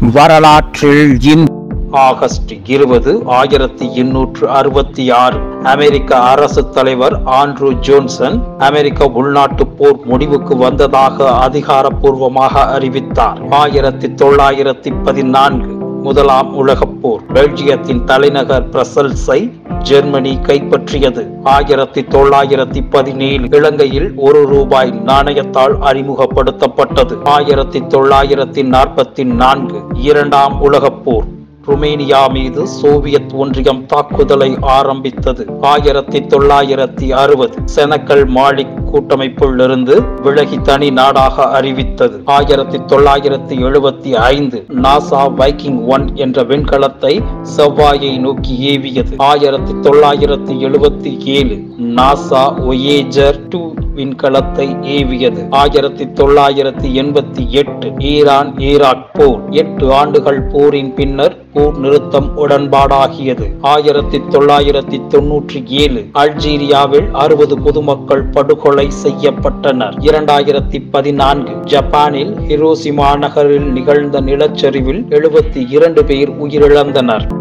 வரலாற்றில் இன் ஆகஸ்ட் இருபது ஆயிரத்தி எண்ணூற்று அறுபத்தி ஆறு அமெரிக்க அரசு தலைவர் ஆண்ட்ரூ ஜோன்சன் அமெரிக்க உள்நாட்டு போர் முடிவுக்கு வந்ததாக அதிகாரப்பூர்வமாக அறிவித்தார் ஆயிரத்தி தொள்ளாயிரத்தி பதினான்கு முதலாம் உலகப் போர் பெல்ஜியத்தின் தலைநகர் பிரசல்ஸை ஜெர்மனி கைப்பற்றியது ஆயிரத்தி தொள்ளாயிரத்தி பதினேழு இலங்கையில் ஒரு ரூபாய் நாணயத்தால் அறிமுகப்படுத்தப்பட்டது ஆயிரத்தி தொள்ளாயிரத்தி நாற்பத்தி நான்கு இரண்டாம் உலகப் போர் ருமேனியா மீது சோவியத் ஒன்றியம் தாக்குதலை ஆரம்பித்தது ஆயிரத்தி தொள்ளாயிரத்தி அறுபது செனக்கல் மாலிக் கூட்டமைப்பிலிருந்து விலகி தனி நாடாக அறிவித்தது ஆயிரத்தி தொள்ளாயிரத்தி எழுபத்தி ஐந்து நாசா வைக்கிங் ஒன் என்ற விண்கலத்தை செவ்வாயை நோக்கி ஏவியது ஆயிரத்தி தொள்ளாயிரத்தி எழுபத்தி ஏழு நாசா ஒயேஜர் டூ விண்கலத்தை ஏவியது ஆயிரத்தி தொள்ளாயிரத்தி எண்பத்தி எட்டு ஈரான் ஈராக் போர் எட்டு ஆண்டுகள் போரின் பின்னர் போர் நிறுத்தம் உடன்பாடாகியது ஆயிரத்தி தொள்ளாயிரத்தி தொன்னூற்றி ஏழு அல்ஜீரியாவில் அறுபது பொதுமக்கள் படுகொலை செய்யப்பட்டனர் இரண்டாயிரத்தி பதினான்கு ஜப்பானில் ஹிரோசிமா நகரில் நிகழ்ந்த நிலச்சரிவில் எழுபத்தி இரண்டு பேர் உயிரிழந்தனர்